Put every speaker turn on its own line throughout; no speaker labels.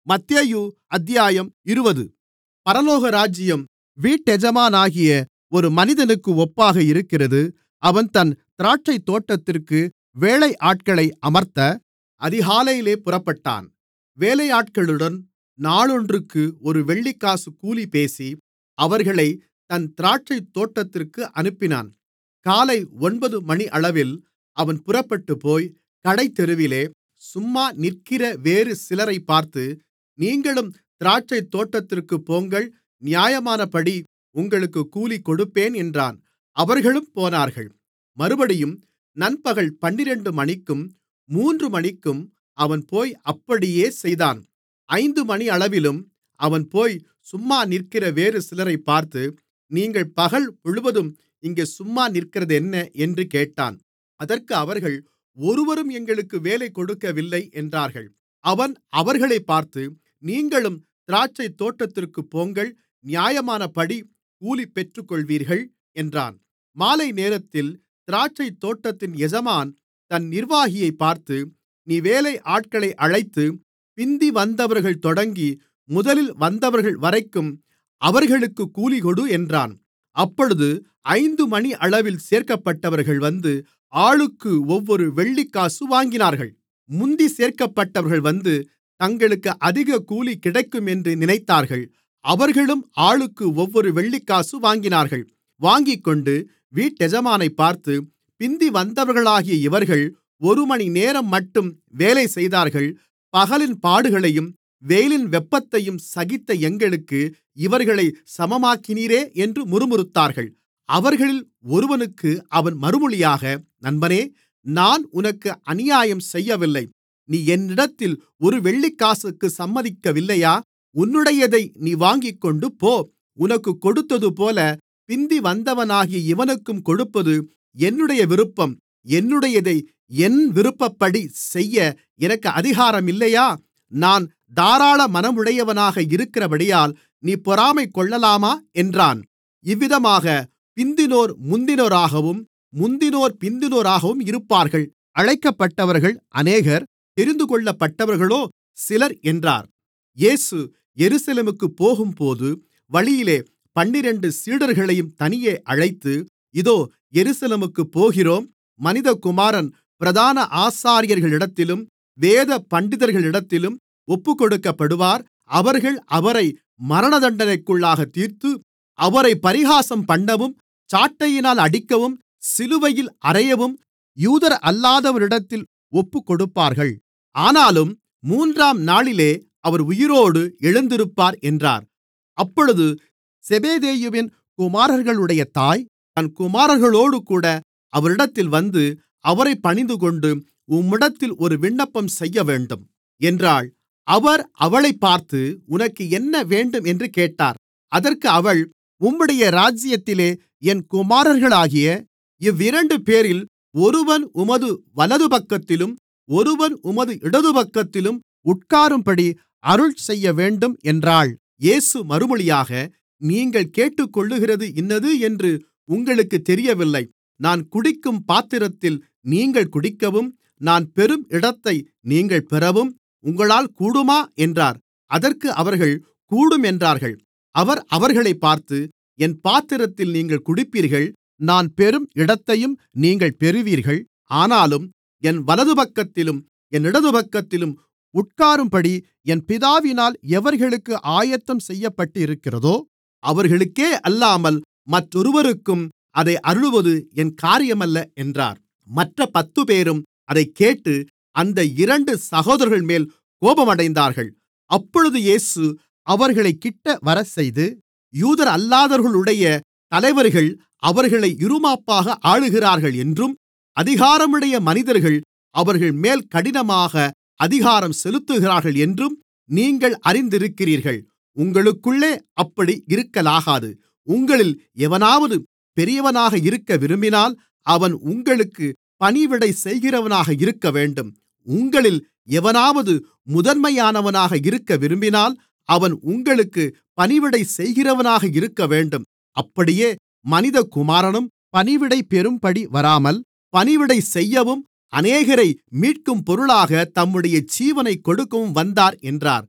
மத்தேயு அத்தியாயம் இருபது பரலோகராஜ்யம் வீட்டெஜமானாகிய ஒரு மனிதனுக்கு ஒப்பாக இருக்கிறது அவன் தன் திராட்சைத்தோட்டத்திற்கு வேலையாட்களை அமர்த்த அதிகாலையிலே புறப்பட்டான் வேலையாட்களுடன் நாளொன்றுக்கு ஒரு வெள்ளிக்காசு கூலி பேசி அவர்களைத் தன் திராட்சைத்தோட்டத்திற்கு அனுப்பினான் காலை ஒன்பது மணியளவில் அவன் புறப்பட்டுப்போய் கடைத்தெருவிலே சும்மா நிற்கிற வேறு சிலரைப் பார்த்து நீங்களும் திராட்சைத்தோட்டத்திற்குப் போங்கள் நியாயமானபடி உங்களுக்குக் கூலி கொடுப்பேன் என்றான் அவர்களும் போனார்கள் மறுபடியும் நண்பகல் பன்னிரண்டு மணிக்கும் மூன்று மணிக்கும் அவன் போய் அப்படியே செய்தான் ஐந்து மணியளவிலும் அவன் போய் சும்மா நிற்கிற வேறு சிலரைப் பார்த்து நீங்கள் பகல் முழுவதும் இங்கே சும்மா நிற்கிறதென்ன என்று கேட்டான் அதற்கு அவர்கள் ஒருவரும் எங்களுக்கு வேலை கொடுக்கவில்லை என்றார்கள் அவன் அவர்களைப் பார்த்து நீங்களும் திராட்சைத்தோட்டத்திற்குப் போங்கள் நியாயமானபடி கூலி பெற்றுக்கொள்வீர்கள் என்றான் மாலைநேரத்தில் திராட்சைத்தோட்டத்தின் எஜமான் தன் நிர்வாகியைப் பார்த்து நீ வேலையாட்களை அழைத்து பிந்தி வந்தவர்கள் தொடங்கி முதலில் வந்தவர்கள்வரைக்கும் அவர்களுக்குக் கூலிகொடு என்றான் அப்பொழுது ஐந்து மணியளவில் சேர்க்கப்பட்டவர்கள் வந்து ஆளுக்கு ஒவ்வொரு வெள்ளிக்காசு வாங்கினார்கள் முந்திச் சேர்க்கப்பட்டவர்கள் வந்து தங்களுக்கு அதிக கூலி கிடைக்கும் என்று நினைத்தார்கள் அவர்களும் ஆளுக்கு ஒவ்வொரு வெள்ளிக்காசு வாங்கினார்கள் வாங்கிக்கொண்டு வீட்டெஜமானைப் பார்த்து பிந்தி வந்தவர்களாகிய இவர்கள் ஒருமணிநேரம்மட்டும் வேலை செய்தார்கள் பகலின் பாடுகளையும் வெயிலின் வெப்பத்தையும் சகித்த எங்களுக்கு இவர்களைச் சமமாக்கினீரே என்று முறுமுறுத்தார்கள் அவர்களில் ஒருவனுக்கு அவன் மறுமொழியாக நண்பனே நான் உனக்கு அநியாயம் செய்யவில்லை நீ என்னிடத்தில் ஒரு வெள்ளிக்காசுக்கு சம்மதிக்கவில்லையா உன்னுடையதை நீ வாங்கிக்கொண்டு போ உனக்குக் கொடுத்ததுபோல பிந்தி வந்தவனாகிய இவனுக்கும் கொடுப்பது என்னுடைய விருப்பம் என்னுடையதை என் விருப்பப்படி செய்ய எனக்கு அதிகாரம் இல்லையா நான் தாராள மனமுடையவனாக இருக்கிறபடியால் நீ பொறாமை கொள்ளலாமா என்றான் இவ்விதமாக பிந்தினோர் முந்தினோராகவும் முந்தினோர் பிந்தினோராகவும் இருப்பார்கள் அழைக்கப்பட்டவர்கள் அநேகர் தெரிந்துகொள்ளப்பட்டவர்களோ சிலர் என்றார் இயேசு எருசலேமுக்குப் போகும்போது வழியிலே பன்னிரண்டு சீடர்களையும் தனியே அழைத்து இதோ எருசலேமுக்குப் போகிறோம் மனிதகுமாரன் பிரதான ஆசாரியர்களிடத்திலும் வேத பண்டிதர்களிடத்திலும் ஒப்புக்கொடுக்கப்படுவார் அவர்கள் அவரை மரணதண்டனைக்குள்ளாகத் தீர்த்து அவரை பரிகாசம் பண்ணவும் சாட்டையினால் அடிக்கவும் சிலுவையில் அறையவும் யூதரல்லாதவரிடத்தில் ஒப்புக்கொடுப்பார்கள் ஆனாலும் மூன்றாம் நாளிலே அவர் உயிரோடு எழுந்திருப்பார் என்றார் அப்பொழுது செபெதேயுவின் குமாரர்களுடைய தாய் தன் குமாரர்களோடுகூட அவரிடத்தில் வந்து அவரைப் பணிந்துகொண்டு உம்மிடத்தில் ஒரு விண்ணப்பம் செய்யவேண்டும் என்றாள் அவர் அவளைப் பார்த்து உனக்கு என்ன வேண்டும் என்று கேட்டார் அதற்கு அவள் உம்முடைய ராஜ்யத்திலே என் குமாரர்களாகிய இவ்விரண்டுபேரில் ஒருவன் உமது வலதுபக்கத்திலும் ஒருவன் உமது இடதுபக்கத்திலும் உட்காரும்படி அருள்செய்யவேண்டும் என்றாள் இயேசு மறுமொழியாக நீங்கள் கேட்டுக்கொள்ளுகிறது இன்னது என்று உங்களுக்குத் தெரியவில்லை நான் குடிக்கும் பாத்திரத்தில் நீங்கள் குடிக்கவும் நான் பெறும் இடத்தை நீங்கள் பெறவும் உங்களால் கூடுமா என்றார் அதற்கு அவர்கள் கூடும் என்றார்கள் அவர் அவர்களைப் பார்த்து என் பாத்திரத்தில் நீங்கள் குடிப்பீர்கள் நான் பெறும் இடத்தையும் நீங்கள் பெறுவீர்கள் ஆனாலும் என் வலதுபக்கத்திலும் என் இடதுபக்கத்திலும் உட்காரும்படி என் பிதாவினால் எவர்களுக்கு ஆயத்தம் செய்யப்பட்டிருக்கிறதோ அவர்களுக்கே அல்லாமல் மற்றொருவருக்கும் அதை அருளுவது என் காரியமல்ல என்றார் மற்ற பத்துப்பேரும் அதைக் கேட்டு அந்த இரண்டு சகோதரர்கள்மேல் கோபமடைந்தார்கள் அப்பொழுது இயேசு அவர்களைக் கிட்ட வரச்செய்து யூதரல்லாதவர்களுடைய தலைவர்கள் அவர்களை இறுமாப்பாக ஆளுகிறார்கள் என்றும் அதிகாரமுடைய மனிதர்கள் அவர்கள்மேல் கடினமாக அதிகாரம் செலுத்துகிறார்கள் என்றும் நீங்கள் அறிந்திருக்கிறீர்கள் உங்களுக்குள்ளே அப்படி இருக்கலாகாது உங்களில் எவனாவது பெரியவனாக இருக்க விரும்பினால் அவன் உங்களுக்கு பணிவிடை செய்கிறவனாக இருக்கவேண்டும் உங்களில் எவனாவது முதன்மையானவனாக இருக்க விரும்பினால் அவன் உங்களுக்கு பணிவிடை செய்கிறவனாக இருக்கவேண்டும் அப்படியே மனிதகுமாரனும் பணிவிடை பெறும்படி வராமல் பணிவிடை செய்யவும் அநேகரை மீட்கும் பொருளாக தம்முடைய ஜீவனைக் கொடுக்கவும் வந்தார் என்றார்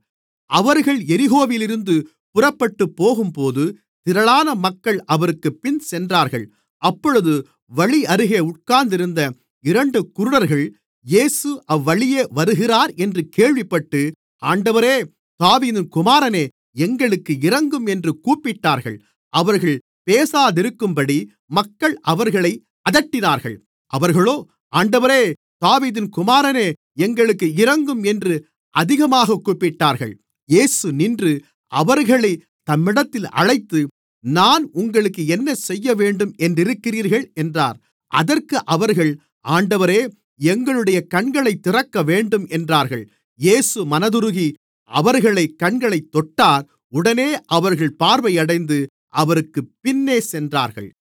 அவர்கள் எரிகோவிலிருந்து புறப்பட்டுப் போகும்போது திரளான மக்கள் அவருக்குப் பின்சென்றார்கள் அப்பொழுது வழியருகே உட்கார்ந்திருந்த இரண்டு குருடர்கள் இயேசு அவ்வழியே வருகிறார் என்று கேள்விப்பட்டு ஆண்டவரே தாவீதின் குமாரனே எங்களுக்கு இரங்கும் என்று கூப்பிட்டார்கள் அவர்கள் பேசாதிருக்கும்படி மக்கள் அவர்களை அதட்டினார்கள் அவர்களோ ஆண்டவரே தாவீதின் குமாரனே எங்களுக்கு இரங்கும் என்று அதிகமாகக் கூப்பிட்டார்கள் இயேசு நின்று அவர்களைத் தம்மிடத்தில் அழைத்து நான் உங்களுக்கு என்ன செய்யவேண்டும் என்றிருக்கிறீர்கள் என்றார் அதற்கு அவர்கள் ஆண்டவரே எங்களுடைய கண்களைத் திறக்கவேண்டும் என்றார்கள் இயேசு மனதுருகி அவர்களைக் கண்களைத் தொட்டார் உடனே அவர்கள் பார்வையடைந்து அவருக்குப் பின்னே சென்றார்கள்